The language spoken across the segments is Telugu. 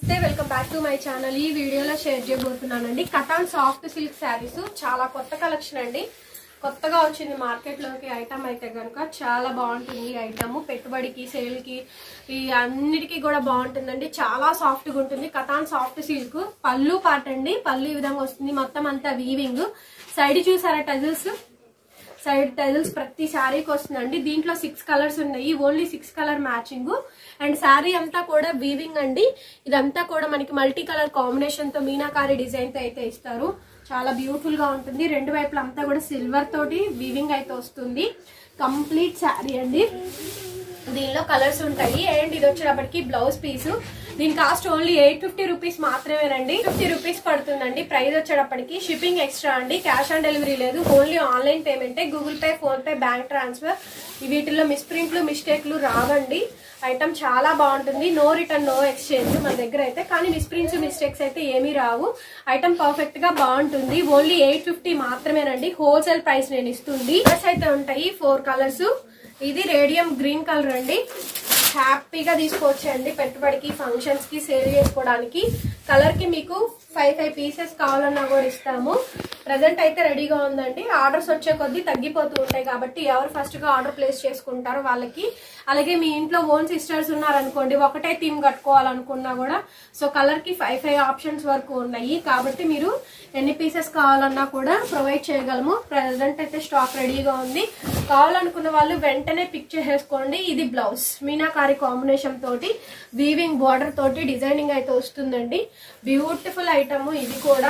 నమస్తే welcome back to my channel ఈ వీడియోలో షేర్ చేయబోతున్నానండి కటాన్ సాఫ్ట్ సిల్క్ శారీస్ చాలా కొత్త కలెక్షన్ అండి కొత్తగా వచ్చింది మార్కెట్లోకి ఐటమ్ అయితే కనుక చాలా బాగుంటుంది ఈ ఐటమ్ పెట్టుబడికి సేల్కి ఈ అన్నిటికీ కూడా బాగుంటుందండి చాలా సాఫ్ట్గా ఉంటుంది కటాన్ సాఫ్ట్ సిల్క్ పళ్ళు పాట అండి పళ్ళు ఈ విధంగా వస్తుంది మొత్తం అంతా వీవింగ్ సైడ్ చూసారా టజిల్స్ సైడ్ టైల్స్ ప్రతి శారీకి వస్తుందండి దీంట్లో సిక్స్ కలర్స్ ఉన్నాయి only six colour matching and sari అంతా కూడా వీవింగ్ అండి ఇదంతా కూడా మనకి మల్టీ కలర్ కాంబినేషన్ తో మీనాకారి డిజైన్ తో అయితే ఇస్తారు చాలా బ్యూటిఫుల్ గా ఉంటుంది రెండు వైపులా అంతా కూడా సిల్వర్ తోటి వీవింగ్ అయితే వస్తుంది కంప్లీట్ శారీ అండి దీనిలో కలర్స్ ఉంటాయి అండ్ ఇది వచ్చేటప్పటికి బ్లౌజ్ పీస్ దీని cost only eight fifty rupees మాత్రమేనండి ఫిఫ్టీ రూపీస్ పడుతుందండి ప్రైస్ వచ్చేటప్పటికి షిప్పింగ్ ఎక్స్ట్రా అండి క్యాష్ ఆన్ డెలివరీ లేదు ఓన్లీ ఆన్లైన్ పేమెంటే Google Pay PhonePe bank transfer వీటిల్లో మిస్ప్రింట్లు మిస్టేక్లు రావండి ఐటమ్ చాలా బాగుంటుంది నో రిటర్న్ నో ఎక్స్చేంజ్ మన దగ్గర అయితే కానీ మిస్ప్రింట్స్ మిస్టేక్స్ అయితే ఏమీ రావు ఐటమ్ పర్ఫెక్ట్ గా బాగుంటుంది ఓన్లీ ఎయిట్ ఫిఫ్టీ మాత్రమేనండి హోల్సేల్ ప్రైస్ నేను ఇస్తుంది కలర్స్ అయితే ఉంటాయి ఫోర్ కలర్స్ ఇది రేడియం గ్రీన్ కలర్ అండి హ్యాపీగా తీసుకోవచ్చండి పెట్టుబడికి ఫంక్షన్స్ కి సేల్ చేసుకోవడానికి కలర్ కి మీకు ఫైవ్ ఫైవ్ పీసెస్ కావాలన్నా కూడా ఇస్తాము ప్రజెంట్ అయితే రెడీగా ఉందండి ఆర్డర్స్ వచ్చే కొద్దీ తగ్గిపోతూ ఉంటాయి కాబట్టి ఎవరు ఫస్ట్ గా ఆర్డర్ ప్లేస్ చేసుకుంటారో వాళ్ళకి అలాగే మీ ఇంట్లో ఓన్ సిస్టర్స్ ఉన్నారనుకోండి ఒకటే థీమ్ కట్టుకోవాలనుకున్నా కూడా సో కలర్ కి ఫైవ్ ఫైవ్ ఆప్షన్స్ వరకు ఉన్నాయి కాబట్టి మీరు ఎన్ని పీసెస్ కావాలన్నా కూడా ప్రొవైడ్ చేయగలము ప్రజెంట్ అయితే స్టాక్ రెడీగా ఉంది కావాలనుకున్న వాళ్ళు వెంటనే పిక్ చేసేసుకోండి ఇది బ్లౌజ్ మీనాకారి కాంబినేషన్ తోటి వీవింగ్ బార్డర్ తోటి డిజైనింగ్ అయితే వస్తుందండి బ్యూటిఫుల్ ఐటమ్ ఇది కూడా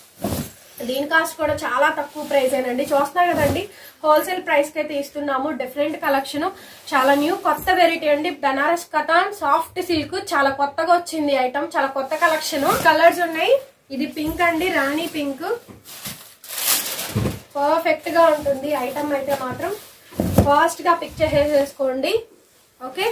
దీని కాస్ట్ కూడా చాలా తక్కువ ప్రైస్ ఏనండి చూస్తున్నారు కదండి హోల్సేల్ ప్రైస్ కి అయితే ఇస్తున్నాము డిఫరెంట్ కలెక్షన్ చాలా న్యూ కొత్త వెరైటీ అండి బనారస్ కథాన్ సాఫ్ట్ సిల్క్ చాలా కొత్తగా వచ్చింది ఐటమ్ చాలా కొత్త కలెక్షన్ కలర్స్ ఉన్నాయి ఇది పింక్ అండి రాణి పింక్ పర్ఫెక్ట్ గా ఉంటుంది ఐటమ్ అయితే మాత్రం ఫాస్ట్ గా పిక్ చేసేసుకోండి ఓకే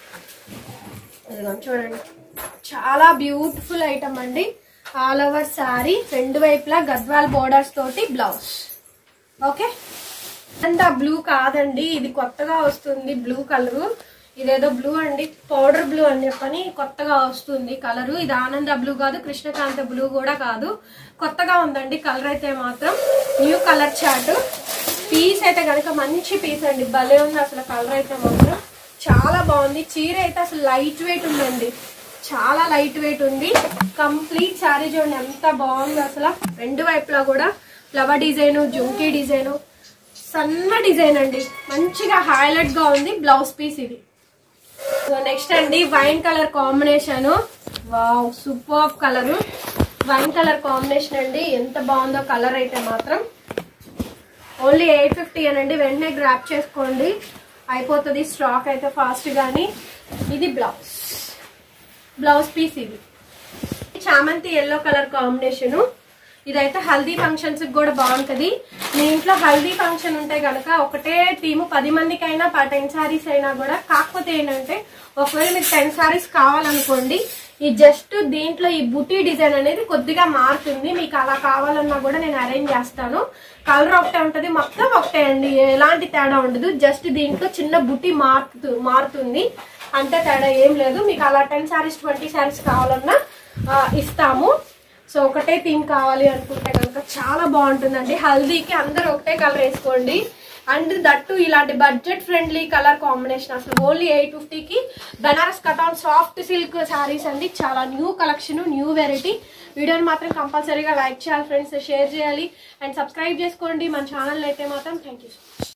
ఇదిగోండి చూడండి చాలా బ్యూటిఫుల్ ఐటమ్ అండి ఆల్ ఓవర్ శారీ రెండు వైపులా గద్వాల్ బోర్డర్స్ తోటి బ్లౌజ్ ఓకే అంత బ్లూ కాదండి ఇది కొత్తగా వస్తుంది బ్లూ కలరు ఇదేదో బ్లూ అండి పౌడర్ బ్లూ అని చెప్పని కొత్తగా వస్తుంది కలరు ఇది ఆనంద బ్లూ కాదు కృష్ణకాంత బ్లూ కూడా కాదు కొత్తగా ఉందండి కలర్ అయితే మాత్రం న్యూ కలర్ చార్ట్ పీస్ అయితే కనుక మంచి పీస్ అండి భలే ఉంది అసలు కలర్ అయితే మాత్రం చాలా బాగుంది చీర అయితే అసలు లైట్ వెయిట్ ఉందండి చాలా లైట్ వెయిట్ ఉంది కంప్లీట్ శారీ చూడండి ఎంత బాగుంది అసలు రెండు వైపులా కూడా ఫ్లవర్ డిజైన్ జుంకీ డిజైన్ సన్న డిజైన్ అండి మంచిగా హైలైట్ గా ఉంది బ్లౌజ్ పీస్ ఇది సో నెక్స్ట్ అండి wine colour combination wow super colour wine colour combination అండి ఎంత బాగుందో కలర్ అయితే మాత్రం ఓన్లీ ఎయిట్ ఫిఫ్టీ అనండి వెంటనే గ్రాప్ చేసుకోండి అయిపోతుంది స్టాక్ అయితే ఫాస్ట్ గానీ ఇది బ్లౌజ్ బ్లౌజ్ పీస్ ఇది చామంతి ఎల్లో కలర్ కాంబినేషన్ ఇదైతే హల్దీ ఫంక్షన్స్ కూడా బాగుంటది మీ ఇంట్లో హల్దీ ఫంక్షన్ ఉంటే గనక ఒకటే థీమ్ పది మందికైనా టెన్ సారీస్ అయినా కూడా కాకపోతే ఏంటంటే ఒకవేళ మీకు టెన్ సారీస్ కావాలనుకోండి ఈ జస్ట్ దీంట్లో ఈ బుటీ డిజైన్ అనేది కొద్దిగా మారుతుంది మీకు అలా కావాలన్నా కూడా నేను అరేంజ్ చేస్తాను కలర్ ఒకటే ఉంటది మొత్తం ఒకటే అండి ఎలాంటి తేడా ఉండదు జస్ట్ దీంట్లో చిన్న బుటీ మారుతు మారుతుంది అంతే తేడా ఏం లేదు మీకు అలా టెన్ శారీస్ ట్వంటీ శారీస్ కావాలన్నా ఆ, ఇస్తాము సో ఒకటే థీమ్ కావాలి అనుకుంటే కనుక చాలా బాగుంటుందండి హల్దీకి అందరూ ఒకటే కలర్ వేసుకోండి అండ్ దట్టు ఇలాంటి బడ్జెట్ ఫ్రెండ్లీ కలర్ కాంబినేషన్ అసలు ఓన్లీ ఎయిట్ ఫిఫ్టీకి బనారస్ కటాన్ సాఫ్ట్ సిల్క్ శారీస్ అండి చాలా న్యూ కలెక్షన్ న్యూ వెరైటీ వీడియోని మాత్రం కంపల్సరీగా లైక్ చేయాలి ఫ్రెండ్స్ షేర్ చేయాలి అండ్ సబ్స్క్రైబ్ చేసుకోండి మన ఛానల్ అయితే మాత్రం థ్యాంక్ యూ